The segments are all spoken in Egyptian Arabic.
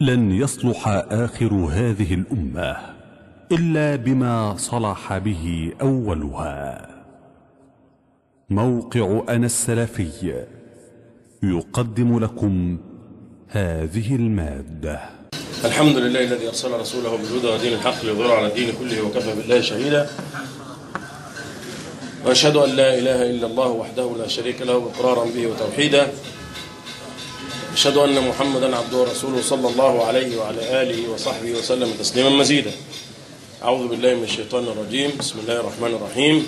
لن يصلح آخر هذه الأمة إلا بما صلح به أولها موقع أنا السلفي يقدم لكم هذه المادة الحمد لله الذي أرسل رسوله بالهدى ودين الحق ليظهره على الدين كله وكفى بالله شهيدا وأشهد أن لا إله إلا الله وحده لا شريك له إقرارا به وتوحيدا أشهد أن محمدا عبده ورسوله صلى الله عليه وعلى آله وصحبه وسلم تسليما مزيدا أعوذ بالله من الشيطان الرجيم بسم الله الرحمن الرحيم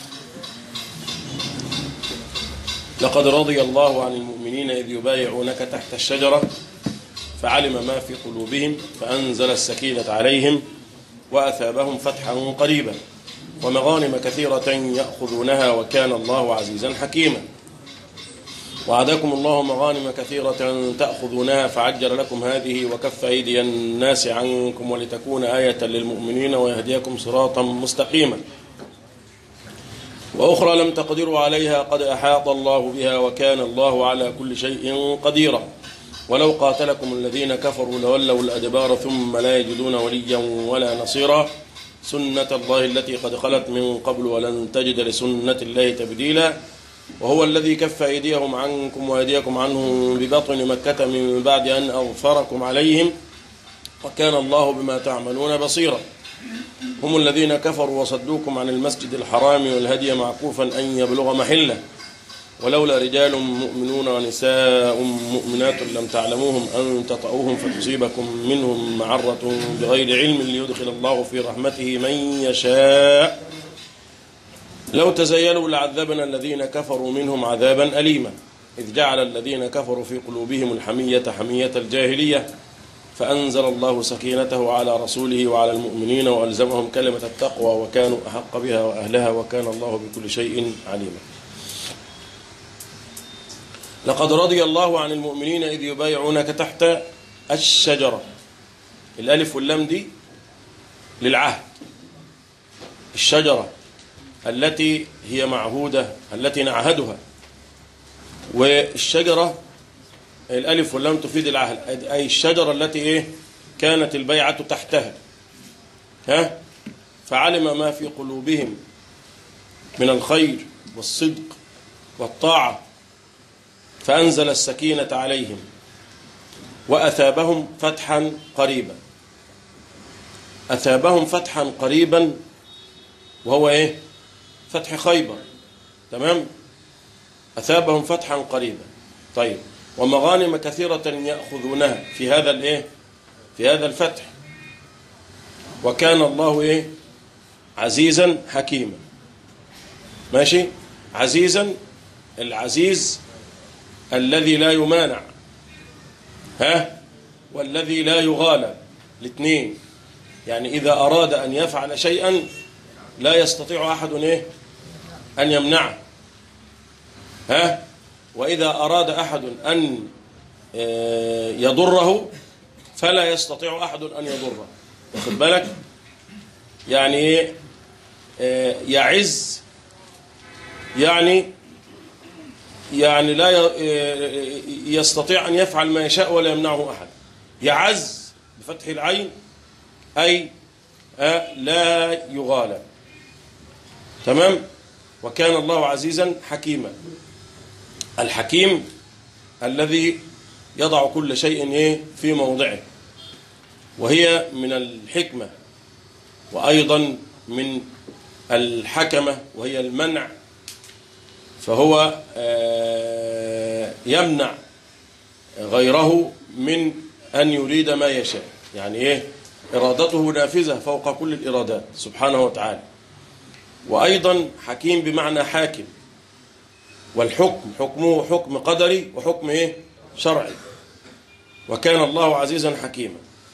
لقد رضي الله عن المؤمنين إذ يبايعونك تحت الشجرة فعلم ما في قلوبهم فأنزل السكينة عليهم وأثابهم فتحا قريبا ومغانم كثيرة يأخذونها وكان الله عزيزا حكيما وعدكم الله مغانم كثيرة تأخذونها فعجل لكم هذه وكف أيدي الناس عنكم ولتكون آية للمؤمنين ويهديكم صراطا مستقيما وأخرى لم تقدروا عليها قد أحاط الله بها وكان الله على كل شيء قديرا ولو قاتلكم الذين كفروا لولوا الأدبار ثم لا يجدون وليا ولا نصيرا سنة الله التي قد خلت من قبل ولن تجد لسنة الله تبديلا وهو الذي كف أيديهم عنكم وأيديكم عنهم ببطن مكة من بعد أن أغفركم عليهم وكان الله بما تعملون بصيرا هم الذين كفروا وصدوكم عن المسجد الحرام والهدي معكوفا أن يبلغ محله ولولا رجال مؤمنون ونساء مؤمنات لم تعلموهم أن تطعوهم فتصيبكم منهم معرة بغير علم ليدخل الله في رحمته من يشاء لو تزيلوا لعذبنا الذين كفروا منهم عذابا أليما إذ جعل الذين كفروا في قلوبهم الحمية حمية الجاهلية فأنزل الله سكينته على رسوله وعلى المؤمنين وألزمهم كلمة التقوى وكانوا أحق بها وأهلها وكان الله بكل شيء عليما لقد رضي الله عن المؤمنين إذ يبايعونك تحت الشجرة الألف واللام دي للعهد الشجرة التي هي معهودة التي نعهدها والشجرة الألف واللام تفيد العهد أي الشجرة التي إيه كانت البيعة تحتها ها فعلم ما في قلوبهم من الخير والصدق والطاعة فأنزل السكينة عليهم وأثابهم فتحا قريبا أثابهم فتحا قريبا وهو إيه فتح خيبر تمام أثابهم فتحا قريبا طيب ومغانم كثيرة يأخذونها في هذا الإيه في هذا الفتح وكان الله إيه عزيزا حكيما ماشي عزيزا العزيز الذي لا يمانع ها والذي لا يغالب الاثنين يعني إذا أراد أن يفعل شيئا لا يستطيع أحد إيه أن يمنعه ها وإذا أراد أحد أن يضره فلا يستطيع أحد أن يضره واخد بالك يعني يعز يعني يعني لا يستطيع أن يفعل ما يشاء ولا يمنعه أحد يعز بفتح العين أي لا يغالب تمام وكان الله عزيزا حكيما الحكيم الذي يضع كل شيء ايه في موضعه وهي من الحكمة وأيضا من الحكمة وهي المنع فهو يمنع غيره من أن يريد ما يشاء يعني إيه إرادته نافذة فوق كل الإرادات سبحانه وتعالى وأيضا حكيم بمعنى حاكم والحكم حكمه حكم قدري وحكم إيه شرعي وكان الله عزيزا حكيما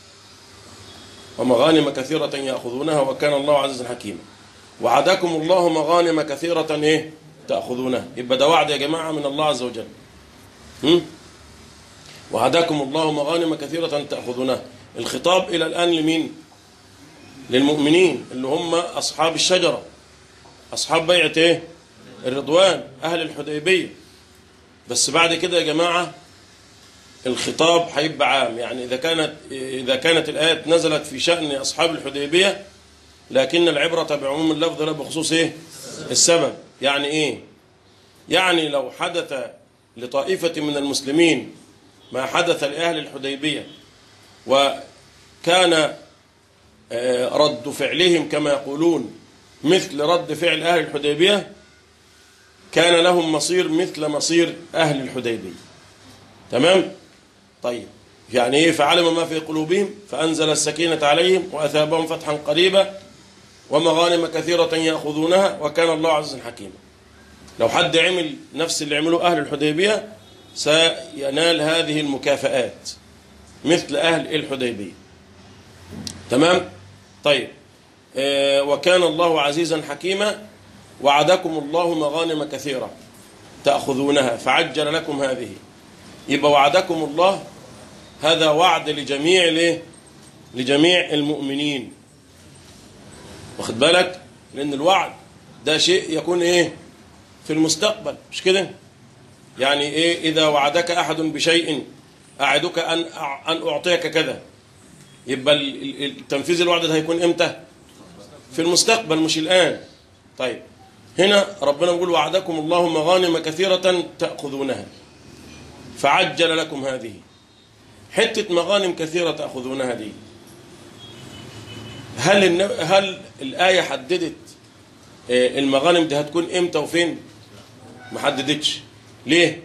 ومغانم كثيرة يأخذونها وكان الله عزيزا حكيما وعدكم الله مغانم كثيرة إيه تأخذونها يبقى ده وعد يا جماعة من الله عز وجل هم؟ وعدكم الله مغانم كثيرة تأخذونها الخطاب إلى الآن لمين للمؤمنين اللي هم أصحاب الشجرة أصحاب بيعة إيه الرضوان أهل الحديبية بس بعد كده يا جماعة الخطاب هيبقى عام يعني إذا كانت إذا كانت الآيات نزلت في شأن أصحاب الحديبية لكن العبرة بعموم اللفظ لا بخصوص إيه؟ السبب يعني إيه؟ يعني لو حدث لطائفة من المسلمين ما حدث لأهل الحديبية وكان آه، رد فعلهم كما يقولون مثل رد فعل أهل الحديبية كان لهم مصير مثل مصير أهل الحديبية تمام طيب يعني ايه فعلم ما في قلوبهم فأنزل السكينة عليهم وأثابهم فتحا قريبا ومغانم كثيرة يأخذونها وكان الله عزيزا حكيما لو حد عمل نفس اللي عمله أهل الحديبية سينال هذه المكافآت مثل أهل الحديبية تمام طيب آه وكان الله عزيزا حكيما وعدكم الله مغانم كثيرة تأخذونها فعجل لكم هذه يبقى وعدكم الله هذا وعد لجميع ليه لجميع المؤمنين واخد بالك لأن الوعد ده شيء يكون إيه في المستقبل مش كده يعني إيه إذا وعدك أحد بشيء أعدك أن أن أعطيك كذا يبقى التنفيذ الوعد ده هيكون إمتى في المستقبل مش الآن طيب هنا ربنا يقول وعدكم الله مغانم كثيرة تأخذونها فعجل لكم هذه حتة مغانم كثيرة تأخذونها دي هل النب... هل الآية حددت المغانم دي هتكون امتى وفين ما حددتش ليه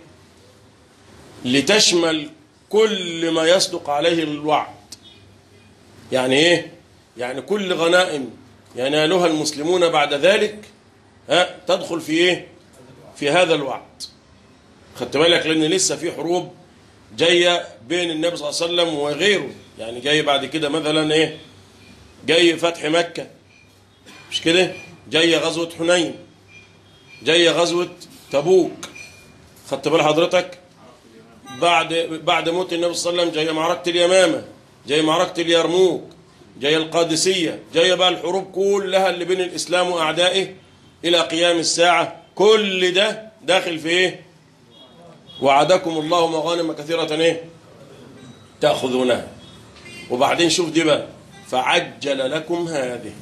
لتشمل كل ما يصدق عليه الوعد يعني ايه يعني كل غنائم ينالها المسلمون بعد ذلك ها تدخل في ايه في هذا الوعد خدت بالك لان لسه في حروب جايه بين النبي صلى الله عليه وسلم وغيره يعني جاي بعد كده مثلا ايه جاي فتح مكه مش كده جايه غزوه حنين جايه غزوه تبوك خدت بال حضرتك بعد بعد موت النبي صلى الله عليه وسلم جايه معركه اليمامه جايه معركه اليرموك جايه القادسيه جايه بقى الحروب كلها اللي بين الاسلام واعدائه الى قيام الساعه كل ده داخل في ايه وعدكم الله مغانم كثيره ايه تاخذونها وبعدين شوف دي بقى فعجل لكم هذه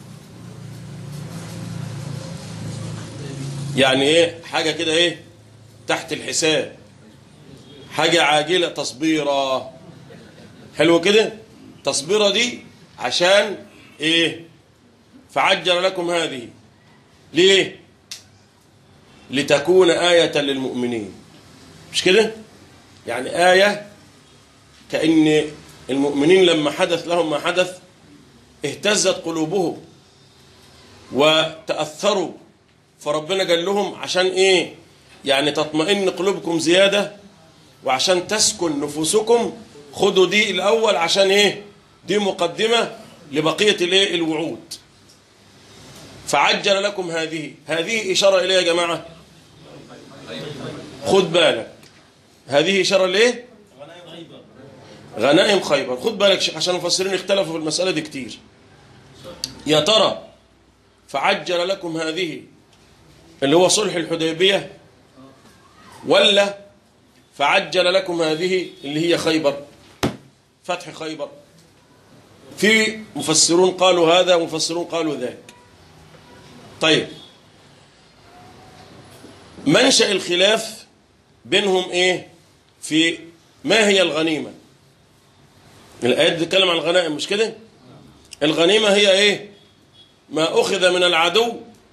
يعني ايه حاجه كده ايه تحت الحساب حاجه عاجله تصبيره حلو كده تصبيره دي عشان ايه فعجل لكم هذه ليه لتكون آية للمؤمنين مش كده يعني آية كأن المؤمنين لما حدث لهم ما حدث اهتزت قلوبهم وتأثروا فربنا قال لهم عشان ايه يعني تطمئن قلوبكم زيادة وعشان تسكن نفوسكم خدوا دي الأول عشان ايه دي مقدمة لبقية الايه الوعود فعجل لكم هذه هذه إشارة إليه يا جماعة خد بالك هذه إشارة ليه غنائم خيبر خد بالك شيخ عشان المفسرين اختلفوا في المسألة دي كتير يا ترى فعجل لكم هذه اللي هو صلح الحديبية ولا فعجل لكم هذه اللي هي خيبر فتح خيبر في مفسرون قالوا هذا ومفسرون قالوا ذاك طيب منشأ الخلاف بينهم ايه في ما هي الغنيمة الآيات بتتكلم عن الغنائم مش كده الغنيمة هي ايه ما أخذ من العدو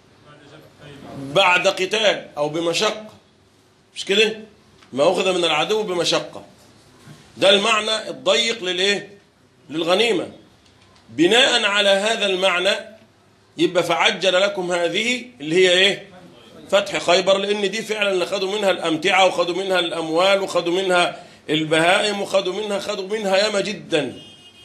بعد قتال أو بمشقة مش كده ما أخذ من العدو بمشقة ده المعنى الضيق للايه للغنيمة بناء على هذا المعنى يبقى فعجل لكم هذه اللي هي ايه فتح خيبر لان دي فعلا اللي خدوا منها الامتعه وخدوا منها الاموال وخدوا منها البهائم وخدوا منها خدوا منها ياما جدا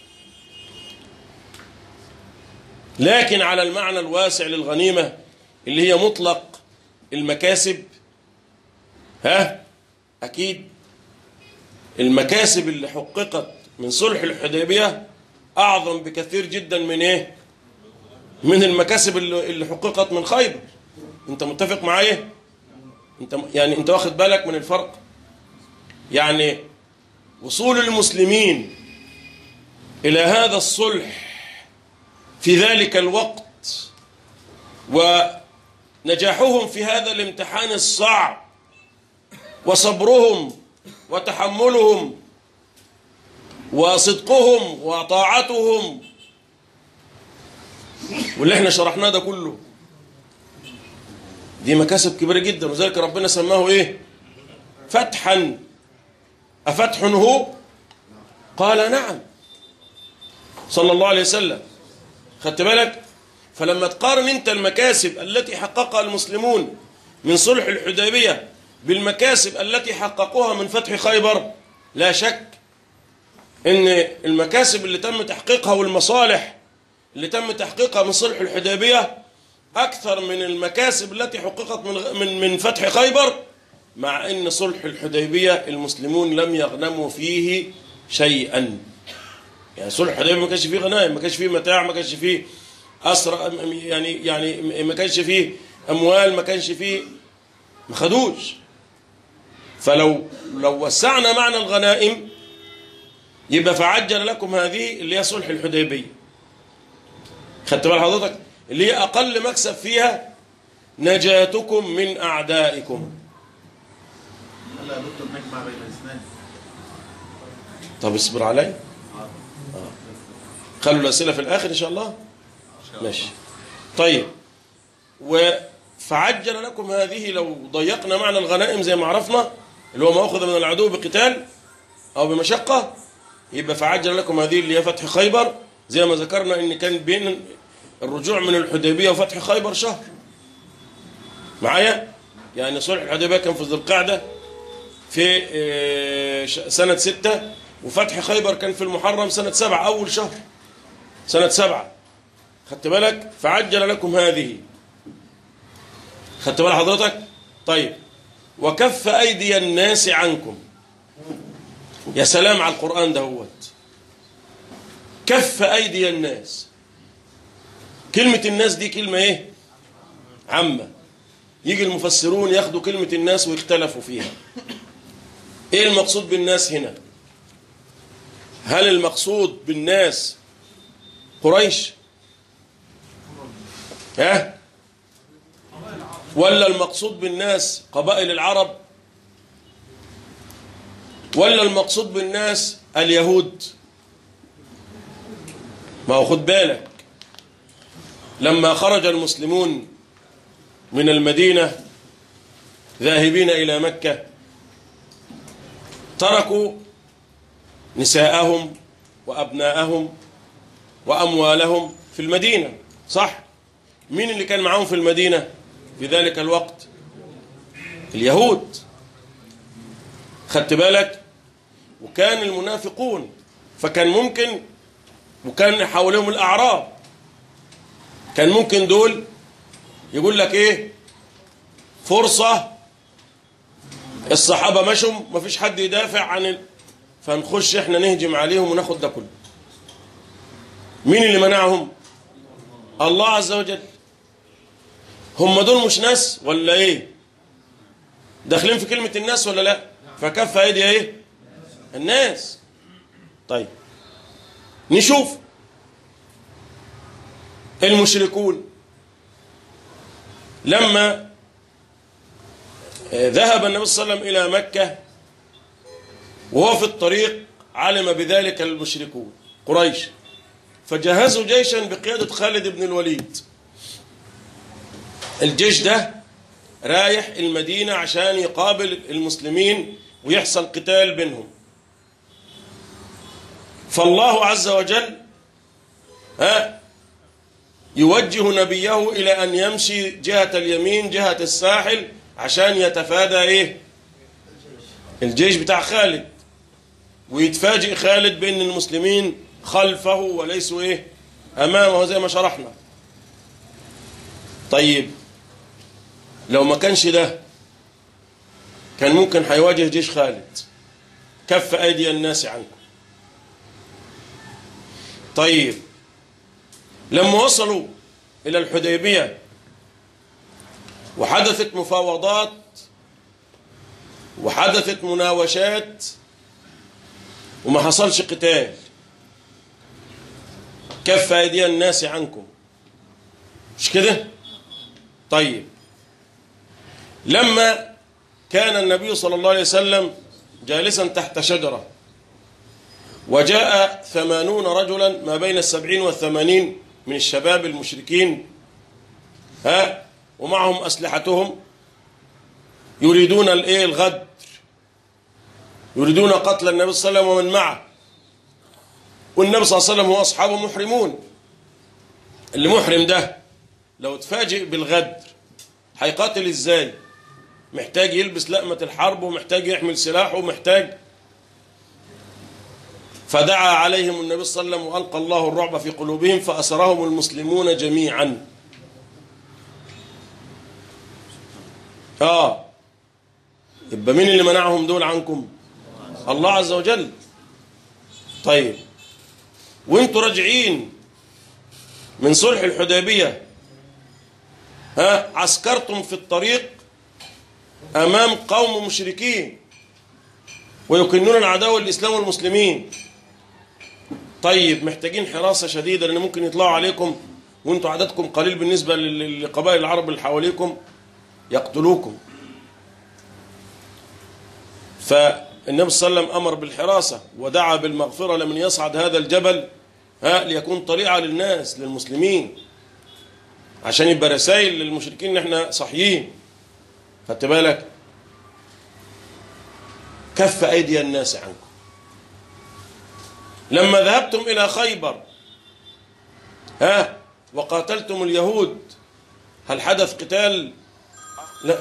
لكن على المعنى الواسع للغنيمه اللي هي مطلق المكاسب ها اكيد المكاسب اللي حققت من صلح الحديبيه اعظم بكثير جدا من ايه من المكاسب اللي اللي حققت من خيبر انت متفق معايا انت يعني انت واخد بالك من الفرق يعني وصول المسلمين إلى هذا الصلح في ذلك الوقت ونجاحهم في هذا الامتحان الصعب وصبرهم وتحملهم وصدقهم وطاعتهم واللي احنا شرحناه ده كله دي مكاسب كبيرة جدا وذلك ربنا سماه ايه فتحا أفتح هو قال نعم صلى الله عليه وسلم خدت بالك فلما تقارن انت المكاسب التي حققها المسلمون من صلح الحديبية بالمكاسب التي حققوها من فتح خيبر لا شك ان المكاسب اللي تم تحقيقها والمصالح اللي تم تحقيقها من صلح الحديبية أكثر من المكاسب التي حققت من من من فتح خيبر مع أن صلح الحديبية المسلمون لم يغنموا فيه شيئا يعني صلح الحديبية ما كانش فيه غنائم ما كانش فيه متاع ما كانش فيه أسرى يعني يعني ما كانش فيه أموال ما كانش فيه ما خدوش فلو لو وسعنا معنى الغنائم يبقى فعجل لكم هذه اللي هي صلح الحديبية خدت بال حضرتك اللي هي أقل مكسب فيها نجاتكم من أعدائكم هلا يا دكتور نجمع بين الاثنين طب اصبر علي آه. خلوا الأسئلة في الآخر إن شاء الله ماشي طيب وفعجل لكم هذه لو ضيقنا معنى الغنائم زي ما عرفنا اللي هو ما أخذ من العدو بقتال أو بمشقة يبقى فعجل لكم هذه اللي هي فتح خيبر زي ما ذكرنا ان كان بين الرجوع من الحديبية وفتح خيبر شهر معايا يعني صلح الحديبية كان في ذي القعدة في آه، ش- سنة ستة وفتح خيبر كان في المحرم سنة سبعة أول شهر سنة سبعة خدت بالك فعجل لكم هذه خدت بال حضرتك طيب وكف أيدي الناس عنكم يا سلام على القرآن دهوت كف أيدي الناس كلمة الناس دي كلمة إيه عامة يجي المفسرون ياخدوا كلمة الناس ويختلفوا فيها إيه المقصود بالناس هنا هل المقصود بالناس قريش ها ولا المقصود بالناس قبائل العرب ولا المقصود بالناس اليهود ما هو خد بالك لما خرج المسلمون من المدينة ذاهبين إلى مكة تركوا نساءهم وأبناءهم وأموالهم في المدينة صح مين اللي كان معاهم في المدينة في ذلك الوقت اليهود خدت بالك وكان المنافقون فكان ممكن وكان حواليهم الأعراب كان ممكن دول يقول لك ايه فرصة الصحابة مشوا مفيش حد يدافع عن ال... فنخش احنا نهجم عليهم وناخد ده كله مين اللي منعهم الله عز وجل هم دول مش ناس ولا ايه داخلين في كلمة الناس ولا لا فكف ايدي ايه الناس طيب نشوف المشركون لما ذهب النبي صلى الله عليه وسلم إلى مكة وهو في الطريق علم بذلك المشركون قريش فجهزوا جيشا بقيادة خالد بن الوليد الجيش ده رايح المدينة عشان يقابل المسلمين ويحصل قتال بينهم فالله عز وجل ها يوجه نبيه إلى أن يمشي جهة اليمين جهة الساحل عشان يتفادى إيه الجيش بتاع خالد ويتفاجئ خالد بأن المسلمين خلفه وليسوا إيه أمامه زي ما شرحنا طيب لو ما كانش ده كان ممكن هيواجه جيش خالد كف أيدي الناس عنكم طيب لما وصلوا إلى الحديبية وحدثت مفاوضات وحدثت مناوشات وما حصلش قتال كف أيدي الناس عنكم مش كده طيب لما كان النبي صلى الله عليه وسلم جالسا تحت شجرة وجاء ثمانون رجلا ما بين السبعين والثمانين من الشباب المشركين ها ومعهم أسلحتهم يريدون الايه الغدر يريدون قتل النبي صلى الله عليه وسلم ومن معه والنبي صلى الله عليه وسلم واصحابه محرمون اللي محرم ده لو تفاجئ بالغدر هيقاتل ازاي محتاج يلبس لقمة الحرب ومحتاج يحمل سلاحه ومحتاج فدعا عليهم النبي صلى الله عليه وسلم وألقى الله الرعب في قلوبهم فأسرهم المسلمون جميعا آه يبقى مين اللي منعهم دول عنكم الله عز وجل طيب وانتوا راجعين من صلح الحديبية ها عسكرتم في الطريق أمام قوم مشركين ويكنون العداوة للإسلام والمسلمين طيب محتاجين حراسة شديدة لأن ممكن يطلعوا عليكم وانتوا عددكم قليل بالنسبة لل- لقبائل العرب اللي حواليكم يقتلوكم فالنبي صلى الله عليه وسلم أمر بالحراسة ودعا بالمغفرة لمن يصعد هذا الجبل ها ليكون طليعة للناس للمسلمين عشان يبقى رسائل للمشركين ان احنا صحيين خدت بالك كف أيدي الناس عنكم لما ذهبتم إلى خيبر ها وقاتلتم اليهود هل حدث قتال لا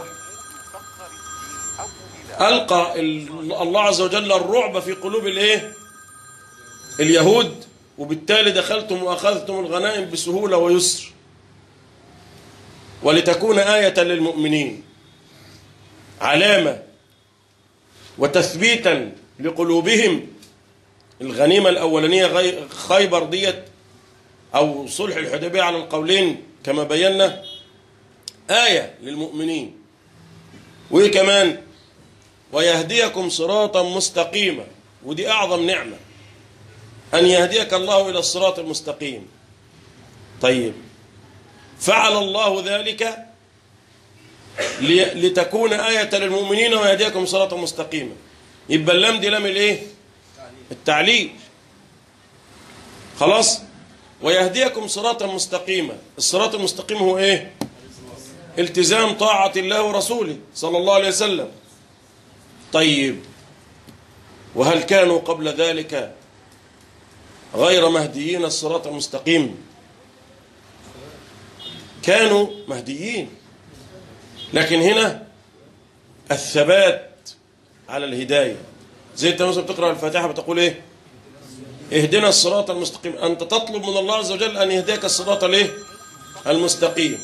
ألقى ال- الله عز وجل الرعب في قلوب الايه اليهود وبالتالي دخلتم وأخذتم الغنائم بسهولة ويسر ولتكون آية للمؤمنين علامة وتثبيتا لقلوبهم الغنيمة الأولانية غي- خيبر ديت أو صلح الحديبية على القولين كما بينا آية للمؤمنين وإيه كمان ويهديكم صراطا مستقيما ودي أعظم نعمة أن يهديك الله إلى الصراط المستقيم طيب فعل الله ذلك لي- لتكون آية للمؤمنين ويهديكم صراطا مستقيما يبقى اللام دي لام الايه التعليل خلاص ويهديكم صراطا مستقيما الصراط المستقيم هو ايه التزام طاعة الله ورسوله صلى الله عليه وسلم طيب وهل كانوا قبل ذلك غير مهديين الصراط المستقيم كانوا مهديين لكن هنا الثبات على الهداية زي انت مثلا بتقرأ الفاتحة بتقول ايه اهدنا الصراط المستقيم انت تطلب من الله عز وجل ان يهديك الصراط الايه المستقيم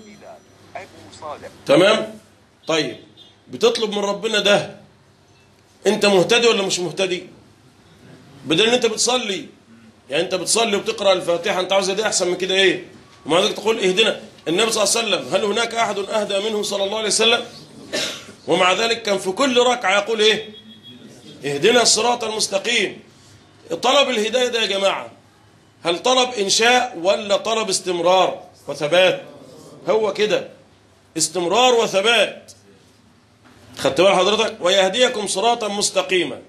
تمام طيب بتطلب من ربنا ده انت مهتدي ولا مش مهتدي بدل ان انت بتصلي يعني انت بتصلي وبتقرا الفاتحه انت عاوز دي احسن من كده ايه ومع ذلك تقول اهدنا النبي صلى الله عليه وسلم هل هناك احد اهدى منه صلى الله عليه وسلم ومع ذلك كان في كل ركعه يقول ايه اهدنا الصراط المستقيم طلب الهدايه ده يا جماعه هل طلب انشاء ولا طلب استمرار وثبات هو كده استمرار وثبات خدت بال حضرتك ويهديكم صراطا مستقيما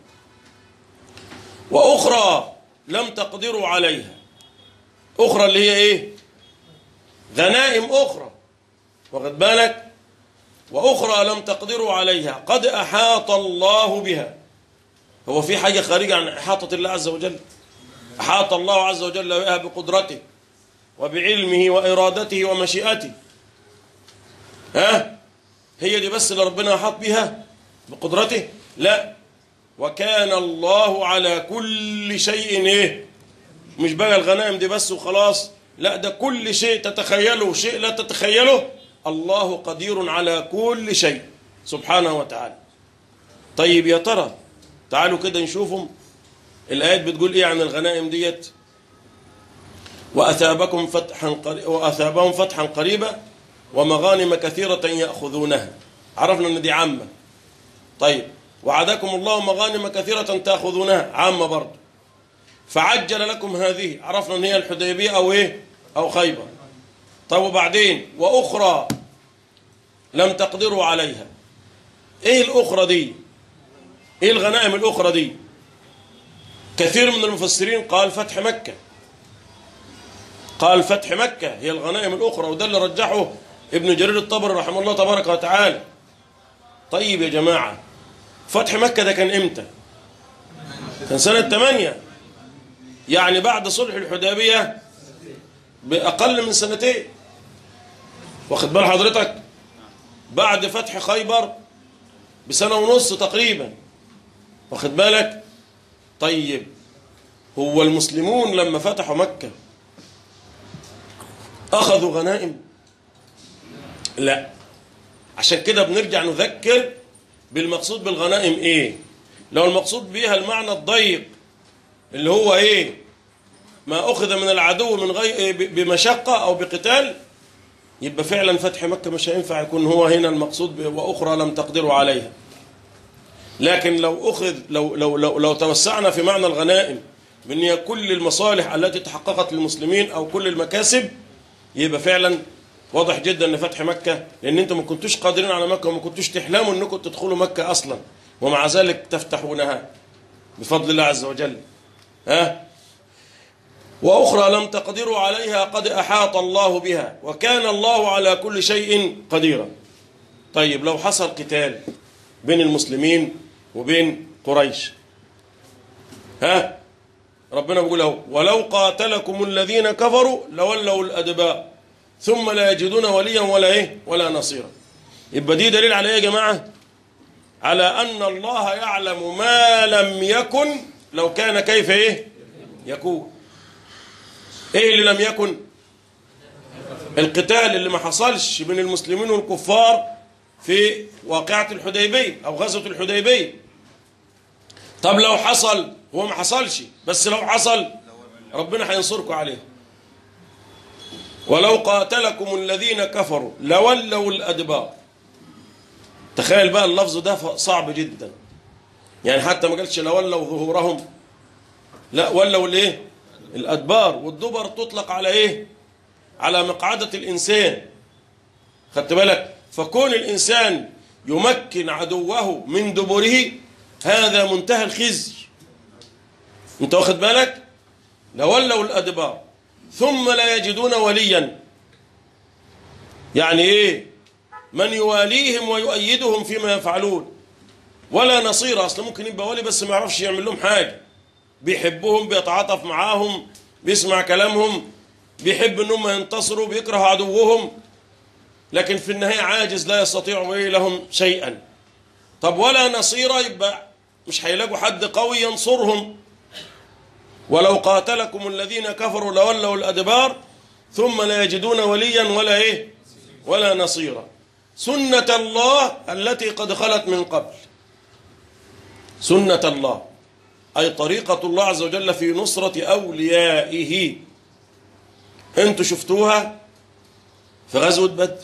واخرى لم تقدروا عليها اخرى اللي هي ايه غنائم اخرى واخد بالك واخرى لم تقدروا عليها قد احاط الله بها هو في حاجه خارجه عن احاطه الله عز وجل احاط الله عز وجل بها بقدرته وبعلمه وارادته ومشيئته ها هي دي بس اللي ربنا احاط بها بقدرته لا وكان الله على كل شيء ايه مش بقى الغنائم دي بس وخلاص لا ده كل شيء تتخيله وشيء لا تتخيله الله قدير على كل شيء سبحانه وتعالى طيب يا ترى تعالوا كده نشوفهم الآيات بتقول ايه عن الغنائم ديت وأثابكم فتحا قري... وأثابهم فتحا قريبا ومغانم كثيرة يأخذونها عرفنا ان دي عامة طيب وعدكم الله مغانم كثيرة تأخذونها عامة برضه فعجل لكم هذه عرفنا ان هي الحديبية او ايه او خيبر طيب وبعدين واخرى لم تقدروا عليها ايه الاخرى دي ايه الغنائم الاخرى دي كثير من المفسرين قال فتح مكة قال فتح مكة هي الغنائم الاخرى وده اللي رجحه ابن جرير الطبري رحمه الله تبارك وتعالى طيب يا جماعة فتح مكة ده كان امتى كان سنة 8 يعني بعد صلح الحديبية بأقل من سنتين واخد بال حضرتك بعد فتح خيبر بسنة ونص تقريبا واخد بالك طيب هو المسلمون لما فتحوا مكة أخذوا غنائم لا عشان كده بنرجع نذكر بالمقصود بالغنائم ايه لو المقصود بيها المعنى الضيق اللي هو ايه ما اخذ من العدو من غير بمشقة او بقتال يبقى فعلا فتح مكة مش هينفع يكون هو هنا المقصود واخرى لم تقدروا عليها لكن لو اخذ لو لو لو, لو توسعنا في معنى الغنائم من هي كل المصالح التي تحققت للمسلمين او كل المكاسب يبقى فعلا واضح جدا ان فتح مكة لان انتم ما كنتوش قادرين على مكة وما كنتوش تحلموا انكم تدخلوا مكة اصلا ومع ذلك تفتحونها بفضل الله عز وجل ها واخرى لم تقدروا عليها قد احاط الله بها وكان الله على كل شيء قديرا طيب لو حصل قتال بين المسلمين وبين قريش ها ربنا بيقول اهو ولو قاتلكم الذين كفروا لولوا الادباء ثم لا يجدون وليا ولا ايه ولا نصيرا يبقى دي دليل على ايه يا جماعه على ان الله يعلم ما لم يكن لو كان كيف ايه يكون ايه اللي لم يكن القتال اللي ما حصلش بين المسلمين والكفار في واقعة الحديبية او غزوة الحديبية طب لو حصل هو ما حصلش بس لو حصل ربنا هينصركم عليه ولو قاتلكم الذين كفروا لولوا الأدبار تخيل بقى اللفظ ده صعب جدا يعني حتى ما قالش لولوا ظهورهم لا ولوا الايه الأدبار والدبر تطلق على ايه على مقعدة الإنسان خدت بالك فكون الإنسان يمكن عدوه من دبره هذا منتهى الخزي انت واخد بالك لولوا الأدبار ثم لا يجدون وليا يعني ايه من يواليهم ويؤيدهم فيما يفعلون ولا نصير اصلا ممكن يبقى ولي بس ما يعرفش يعمل لهم حاجه بيحبهم بيتعاطف معاهم بيسمع كلامهم بيحب انهم ينتصروا بيكره عدوهم لكن في النهايه عاجز لا يستطيع ايه لهم شيئا طب ولا نصير يبقى مش هيلاقوا حد قوي ينصرهم ولو قاتلكم الذين كفروا لولوا الأدبار ثم لا يجدون وليا ولا إيه ولا نصيرا سنة الله التي قد خلت من قبل سنة الله أي طريقة الله عز وجل في نصرة أوليائه أنتوا شفتوها في غزوة بدر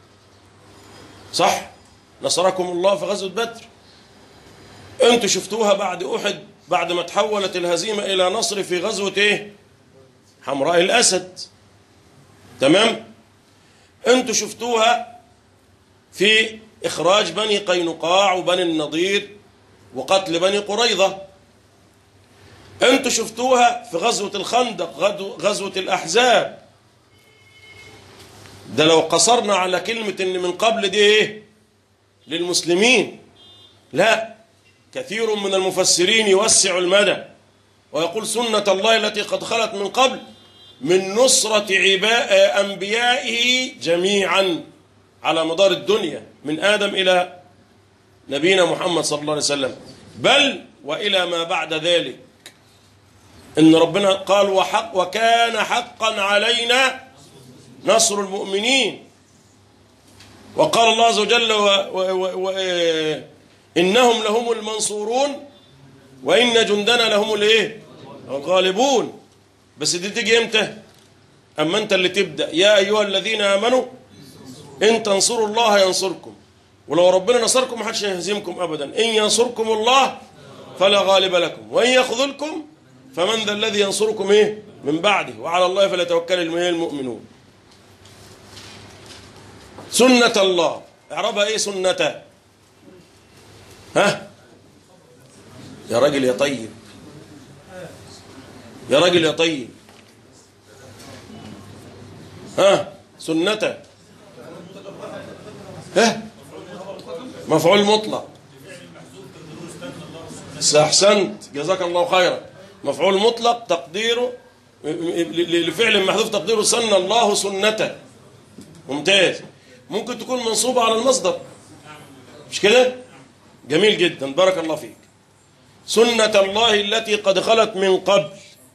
صح نصركم الله في غزوة بدر أنتوا شفتوها بعد أحد بعد ما تحولت الهزيمة إلى نصر في غزوة إيه؟ حمراء الأسد تمام؟ أنتوا شفتوها في إخراج بني قينقاع وبني النضير وقتل بني قريظة أنتوا شفتوها في غزوة الخندق غزوة الأحزاب ده لو قصرنا على كلمة إن من قبل دي إيه؟ للمسلمين لا كثير من المفسرين يوسع المدى ويقول سنة الله التي قد خلت من قبل من نصرة عباء أنبيائه جميعا على مدار الدنيا من آدم إلى نبينا محمد صلى الله عليه وسلم بل وإلى ما بعد ذلك إن ربنا قال وحق وكان حقا علينا نصر المؤمنين وقال الله عز وجل و و و إنهم لهم المنصورون وإن جندنا لهم الايه الغالبون بس دي تيجي امتى اما انت اللي تبدا يا ايها الذين امنوا ان تنصروا الله ينصركم ولو ربنا نصركم محدش يهزمكم ابدا ان ينصركم الله فلا غالب لكم وان يخذلكم فمن ذا الذي ينصركم ايه من بعده وعلى الله فليتوكل المؤمنون سنة الله اعربها ايه سنة ها يا راجل يا طيب يا راجل يا طيب ها سنة ها مفعول مطلق احسنت جزاك الله خيرا مفعول مطلق تقديره لفعل محذوف تقديره سن الله سنته ممتاز ممكن تكون منصوبة على المصدر مش كده جميل جدا بارك الله فيك سنة الله التي قد خلت من قبل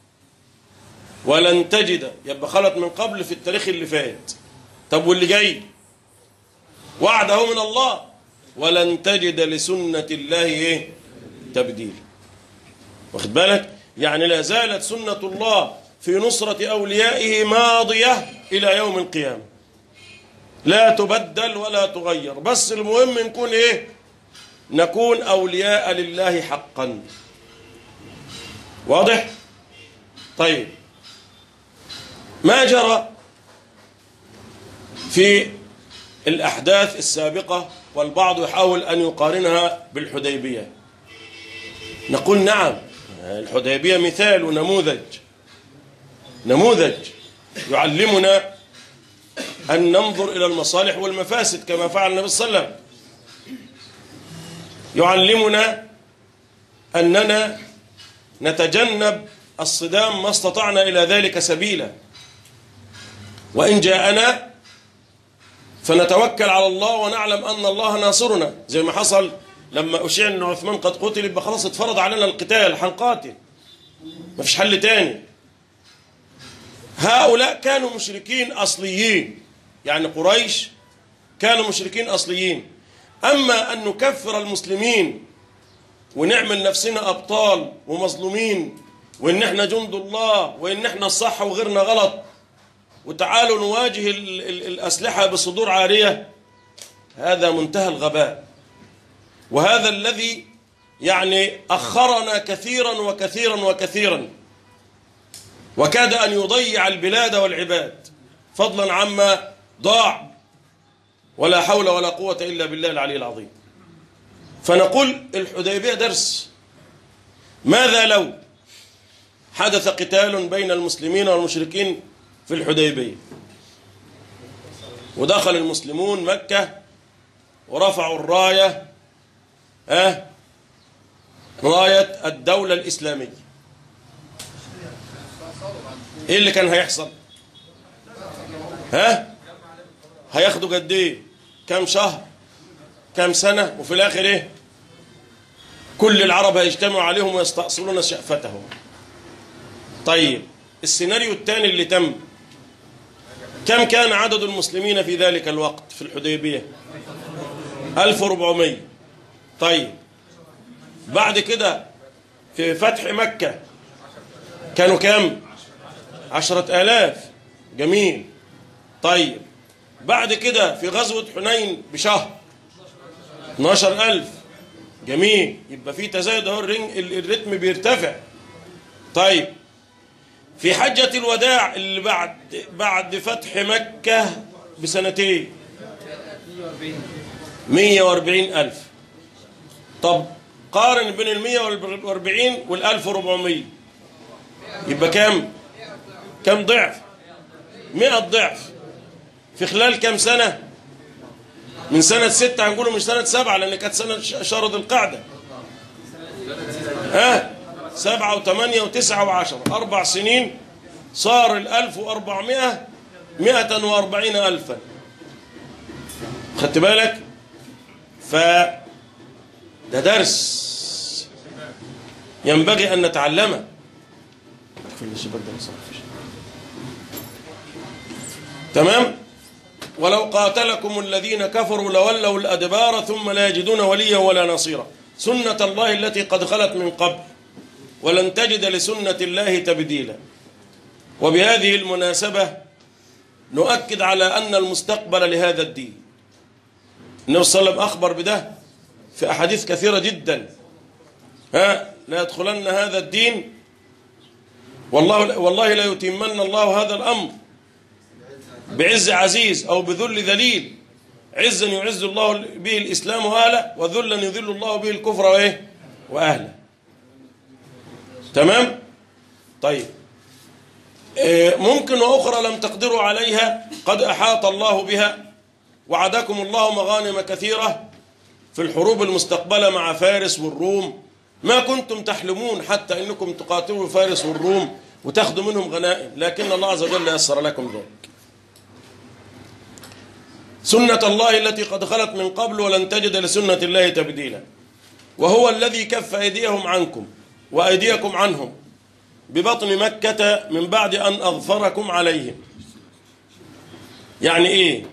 ولن تجد يبقى خلت من قبل في التاريخ اللي فات طب واللي جاي وعده من الله ولن تجد لسنة الله ايه تبديل واخد بالك يعني لا زالت سنة الله في نصرة أوليائه ماضية إلى يوم القيامة لا تبدل ولا تغير بس المهم نكون ايه نكون أولياء لله حقا واضح طيب ما جرى في الأحداث السابقة والبعض يحاول أن يقارنها بالحديبية نقول نعم الحديبية مثال ونموذج نموذج يعلمنا أن ننظر إلى المصالح والمفاسد كما فعل النبي صلى الله عليه وسلم يعلمنا أننا نتجنب الصدام ما استطعنا إلى ذلك سبيلا وإن جاءنا فنتوكل على الله ونعلم أن الله ناصرنا زي ما حصل لما أشيع أن عثمان قد قتل يبقى خلاص اتفرض علينا القتال هنقاتل ما فيش حل تاني هؤلاء كانوا مشركين أصليين يعني قريش كانوا مشركين أصليين أما أن نكفر المسلمين ونعمل نفسنا أبطال ومظلومين وإن احنا جند الله وإن احنا الصح وغيرنا غلط وتعالوا نواجه ال ال الأسلحة بصدور عارية هذا منتهى الغباء وهذا الذي يعني أخرنا كثيرا وكثيرا وكثيرا وكاد أن يضيع البلاد والعباد فضلا عما ضاع ولا حول ولا قوة إلا بالله العلي العظيم فنقول الحديبية درس ماذا لو حدث قتال بين المسلمين والمشركين في الحديبية ودخل المسلمون مكة ورفعوا الراية أه راية الدولة الإسلامية إيه اللي كان هيحصل ها هياخدوا قد إيه كام شهر كام سنة وفي الآخر إيه كل العرب هيجتمعوا عليهم ويستأصلون شأفتهم طيب السيناريو الثاني اللي تم كم كان عدد المسلمين في ذلك الوقت في الحديبية 1400 طيب بعد كده في فتح مكة كانوا كام عشرة آلاف جميل طيب بعد كده في غزوة حنين بشهر 12 ألف جميل يبقى في تزايد اهو الريتم بيرتفع طيب في حجة الوداع اللي بعد بعد فتح مكة بسنتين 140 ألف طب قارن بين ال 140 وال 1400 يبقى كام؟ كم ضعف؟ 100 ضعف في خلال كم سنة؟ من سنة ستة هنقوله مش سنة سبعة لأن كانت سنة شهر ذي القعدة ها سبعة وثمانية وتسعة وعشرة أربع سنين صار الألف وأربعمائة مائة وأربعين ألفا خدت بالك ف ده درس ينبغي أن نتعلمه تمام ولو قاتلكم الذين كفروا لولوا الأدبار ثم لا يجدون وليا ولا نصيرا سنة الله التي قد خلت من قبل ولن تجد لسنة الله تبديلا وبهذه المناسبة نؤكد على أن المستقبل لهذا الدين النبي صلى الله عليه وسلم أخبر بده في أحاديث كثيرة جدا ها لا يدخلن هذا الدين والله والله لا يتمن الله هذا الأمر بعز عزيز أو بذل ذليل عزا يعز الله به الإسلام وأهله وذلا يذل الله به الكفر وإيه وأهله تمام طيب إيه، ممكن وأخرى لم تقدروا عليها قد أحاط الله بها وعدكم الله مغانم كثيرة في الحروب المستقبلة مع فارس والروم ما كنتم تحلمون حتى انكم تقاتلوا فارس والروم وتاخذوا منهم غنائم لكن الله عز وجل يسر لكم ذلك سنة الله التي قد خلت من قبل ولن تجد لسنة الله تبديلا وهو الذي كف أيديهم عنكم وأيديكم عنهم ببطن مكة من بعد أن أظفركم عليهم يعني إيه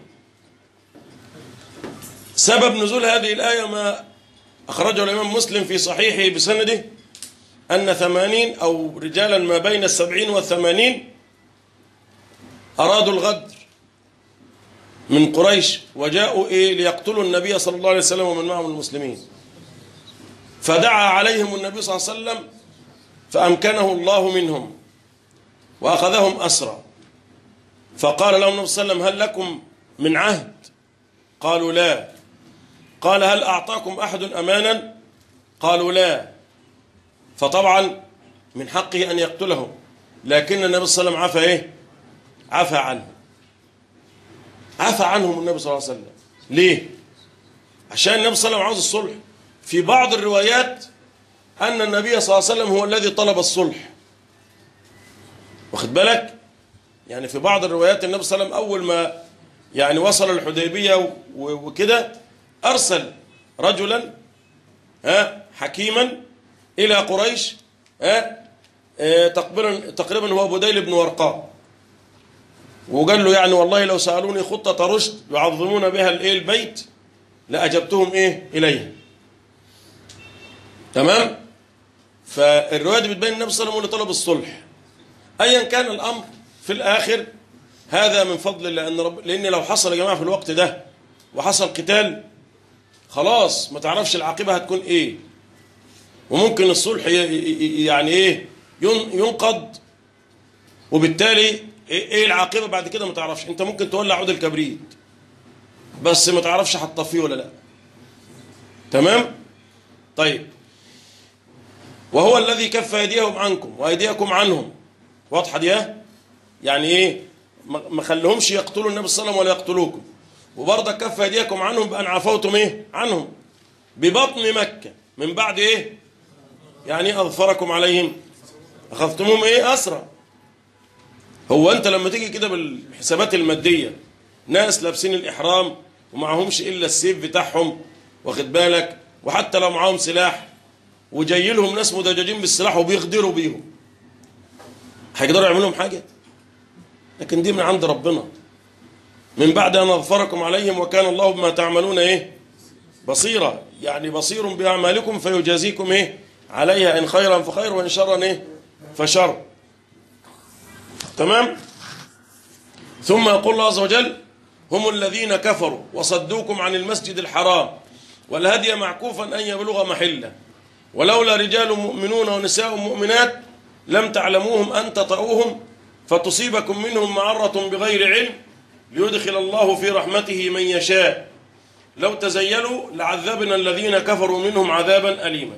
سبب نزول هذه الآية ما أخرجه الإمام مسلم في صحيحه بسنده أن ثمانين أو رجالا ما بين السبعين والثمانين أرادوا الغدر من قريش وجاءوا إيه ليقتلوا النبي صلى الله عليه وسلم ومن معهم المسلمين فدعا عليهم النبي صلى الله عليه وسلم فأمكنه الله منهم وأخذهم أسرى فقال لهم النبي صلى الله عليه وسلم هل لكم من عهد قالوا لا قال هل أعطاكم أحد أمانا قالوا لا فطبعا من حقه أن يقتلهم لكن النبي صلى الله عليه وسلم عفى إيه عفى عنهم عفى عنهم النبي صلى الله عليه وسلم ليه عشان النبي صلى الله عليه وسلم عاوز الصلح في بعض الروايات أن النبي صلى الله عليه وسلم هو الذي طلب الصلح واخد بالك يعني في بعض الروايات النبي صلى الله عليه وسلم أول ما يعني وصل الحديبية وكده أرسل رجلا ها حكيما إلى قريش ها تقريبا تقريبا هو بديل بن ورقاء وقال له يعني والله لو سألوني خطة رشد يعظمون بها الايه البيت لأجبتهم ايه إليها تمام فالرواية دي بتبين النبي صلى الله عليه وسلم طلب الصلح أيا كان الأمر في الآخر هذا من فضل الله لأن, رب... لأن لو حصل يا جماعة في الوقت ده وحصل قتال خلاص ما تعرفش العاقبة هتكون ايه وممكن الصلح يعني ايه ينقض وبالتالي ايه العاقبة بعد كده ما تعرفش انت ممكن تولع عود الكبريت بس ما تعرفش هتطفيه ولا لا تمام طيب وهو الذي كف ايديهم عنكم وايديكم عنهم واضحه دي يعني ايه ما خليهمش يقتلوا النبي صلى الله عليه وسلم ولا يقتلوكم وبرضه كف ايديكم عنهم بان عفوتم ايه عنهم ببطن مكه من بعد ايه يعني اظفركم عليهم اخذتموهم ايه اسرى هو انت لما تيجي كده بالحسابات الماديه ناس لابسين الاحرام ومعهمش الا السيف بتاعهم واخد بالك وحتى لو معاهم سلاح وجاي لهم ناس مدججين بالسلاح وبيغدروا بيهم هيقدروا يعملوا لهم حاجه لكن دي من عند ربنا من بعد أن أظفركم عليهم وكان الله بما تعملون إيه بصيرا يعني بصير بأعمالكم فيجازيكم إيه عليها إن خيرا فخير وإن شرا إيه فشر تمام ثم يقول الله عز وجل هم الذين كفروا وصدوكم عن المسجد الحرام والهدي معكوفا أن يبلغ محله ولولا رجال مؤمنون ونساء مؤمنات لم تعلموهم أن تطؤوهم فتصيبكم منهم معرة بغير علم ليدخل الله في رحمته من يشاء لو تزيلوا لعذبنا الذين كفروا منهم عذابا أليما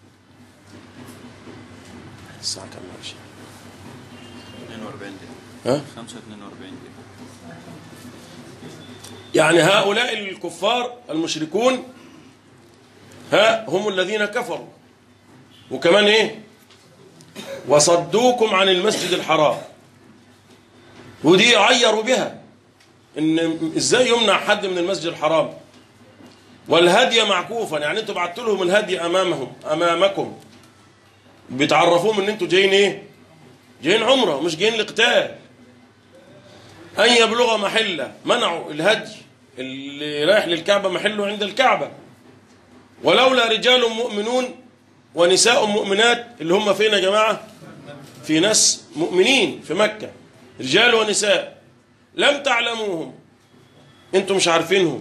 الساعة كم ماشي 42 ها؟ دقيقة 5 42 دقيقة يعني هؤلاء الكفار المشركون ها هم الذين كفروا وكمان ايه وصدوكم عن المسجد الحرام ودي عيروا بها ان ازاي يمنع حد من المسجد الحرام والهدي معكوفا يعني انتوا بعتوا لهم الهدي امامهم امامكم بتعرفوهم ان انتوا جايين ايه جايين عمره مش جايين لقتال ان يبلغ محله منعوا الهدي اللي رايح للكعبه محله عند الكعبه ولولا رجال مؤمنون ونساء مؤمنات اللي هم فين يا جماعه في ناس مؤمنين في مكه رجال ونساء لم تعلموهم انتم مش عارفينهم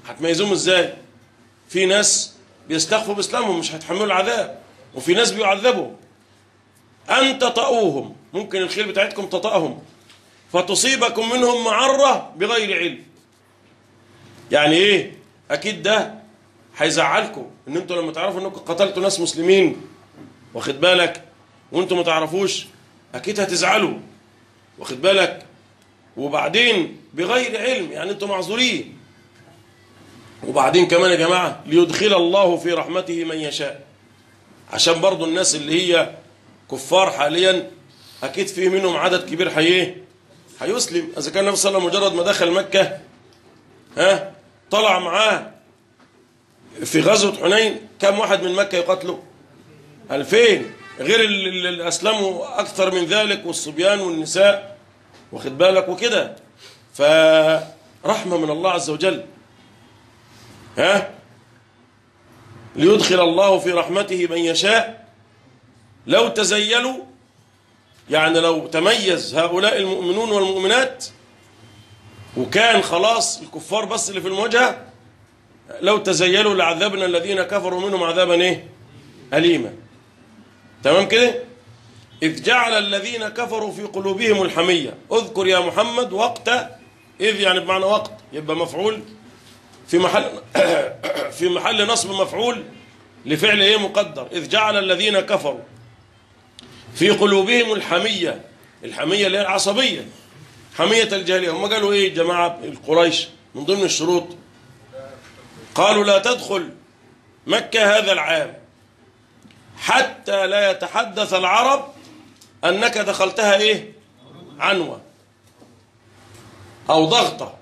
هتميزهم ازاي في ناس بيستخفوا باسلامهم مش هيتحملوا العذاب وفي ناس بيعذبوا ان تطؤوهم ممكن الخيل بتاعتكم تطأهم فتصيبكم منهم معرة بغير علم يعني ايه اكيد ده هيزعلكم ان انتوا لما تعرفوا انكم قتلتوا ناس مسلمين واخد بالك وانتوا ما تعرفوش اكيد هتزعلوا واخد بالك وبعدين بغير علم يعني انتوا معذورين وبعدين كمان يا جماعة ليدخل الله في رحمته من يشاء عشان برضو الناس اللي هي كفار حاليا اكيد في منهم عدد كبير حي هيسلم اذا كان النبي صلى الله عليه وسلم مجرد ما دخل مكة ها طلع معاه في غزوة حنين كم واحد من مكة يقاتله ألفين غير اللي اللي أسلموا أكثر من ذلك والصبيان والنساء واخد بالك وكده فرحمة من الله عز وجل ها ليدخل الله في رحمته من يشاء لو تزيلوا يعني لو تميز هؤلاء المؤمنون والمؤمنات وكان خلاص الكفار بس اللي في المواجهة لو تزيلوا لعذبنا الذين كفروا منهم عذابا ايه أليما تمام كده إذ جعل الذين كفروا في قلوبهم الحمية اذكر يا محمد وقت إذ يعني بمعنى وقت يبقى مفعول في محل في محل نصب مفعول لفعل ايه مقدر إذ جعل الذين كفروا في قلوبهم الحمية الحمية اللي هي العصبية حمية الجاهلية هم قالوا ايه جماعة القريش من ضمن الشروط قالوا لا تدخل مكة هذا العام حتى لا يتحدث العرب أنك دخلتها إيه عنوة أو ضغطة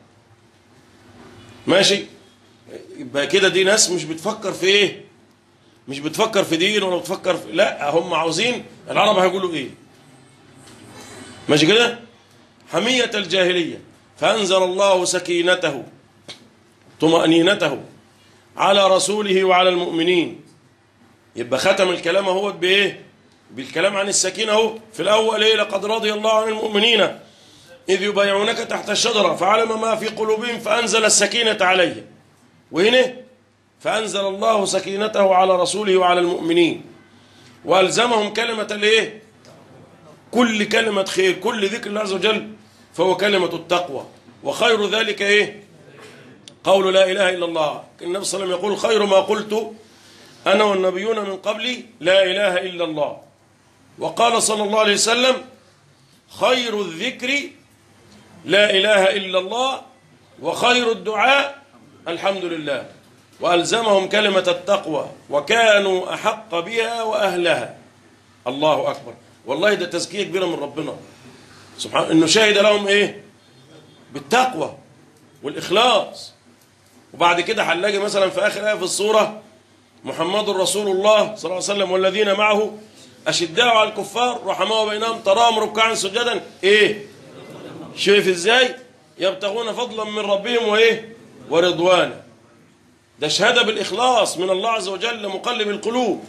ماشي يبقى كده دي ناس مش بتفكر في إيه مش بتفكر في دين ولا بتفكر في لا هم عاوزين العرب هيقولوا إيه ماشي كده حمية الجاهلية فأنزل الله سكينته طمأنينته على رسوله وعلى المؤمنين يبقى ختم الكلام اهو بايه بالكلام عن السكينه اهو في الاول ايه لقد رضي الله عن المؤمنين اذ يبايعونك تحت الشجره فعلم ما في قلوبهم فانزل السكينه عليهم وهنا فانزل الله سكينته على رسوله وعلى المؤمنين والزمهم كلمه الايه كل كلمه خير كل ذكر الله عز وجل فهو كلمه التقوى وخير ذلك ايه قول لا اله الا الله النبي صلى الله عليه وسلم يقول خير ما قلت أنا والنبيون من قبلي لا إله إلا الله وقال صلى الله عليه وسلم خير الذكر لا إله إلا الله وخير الدعاء الحمد لله وألزمهم كلمة التقوى وكانوا أحق بها وأهلها الله أكبر والله ده تزكية كبيرة من ربنا سبحانه إنه شهد لهم إيه بالتقوى والإخلاص وبعد كده هنلاقي مثلا في آخر آية في الصورة محمد رسول الله صلى الله عليه وسلم والذين معه أشداء على الكفار رحماء بينهم تراهم ركعا سجدا إيه شايف إزاي يبتغون فضلا من ربهم وإيه ورضوانا ده شهادة بالإخلاص من الله عز وجل مقلب القلوب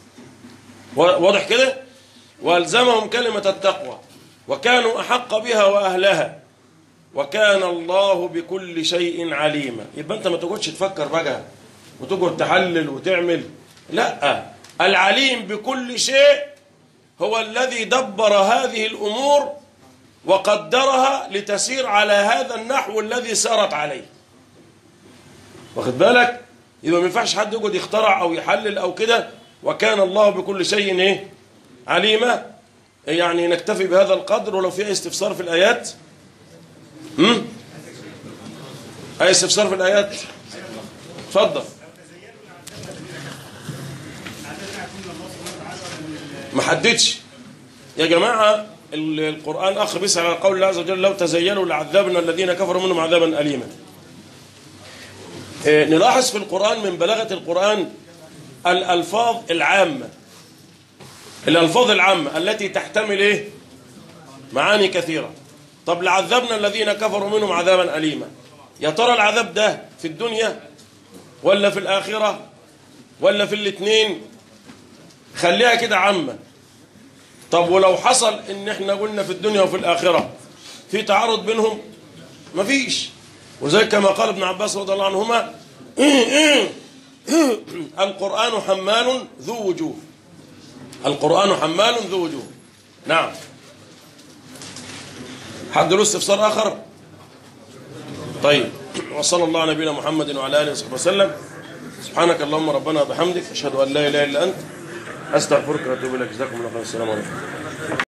واضح كده وألزمهم كلمة التقوى وكانوا أحق بها وأهلها وكان الله بكل شيء عليما يبقى أنت ما تقعدش تفكر بقى وتقعد تحلل وتعمل لا العليم بكل شيء هو الذي دبر هذه الأمور وقدرها لتسير على هذا النحو الذي سارت عليه واخد بالك يبقى ما ينفعش حد يقعد يخترع او يحلل او كده وكان الله بكل شيء ايه عليما يعني نكتفي بهذا القدر ولو في اي استفسار في الايات هم؟ اي استفسار في الايات اتفضل ما حددش يا جماعة القرآن أخ بيسأل على قول الله عز وجل لو تزينوا لعذبنا الذين كفروا منهم عذابا أليما إيه نلاحظ في القرآن من بلاغة القرآن الألفاظ العامة الألفاظ العامة التي تحتمل إيه معاني كثيرة طب لعذبنا الذين كفروا منهم عذابا أليما يا ترى العذاب ده في الدنيا ولا في الآخرة ولا في الاثنين خليها كده عامة طب ولو حصل ان احنا قلنا في الدنيا وفي الآخرة في تعارض بينهم مفيش وزي كما قال ابن عباس رضي الله عنهما القرآن حمال ذو وجوه القرآن حمال ذو وجوه نعم حد له استفسار آخر طيب وصلى الله على نبينا محمد وعلى آله وصحبه وسلم سبحانك اللهم ربنا وبحمدك أشهد أن لا إله إلا أنت أستغفرك وأتوب إليك جزاكم الله خير السلام عليكم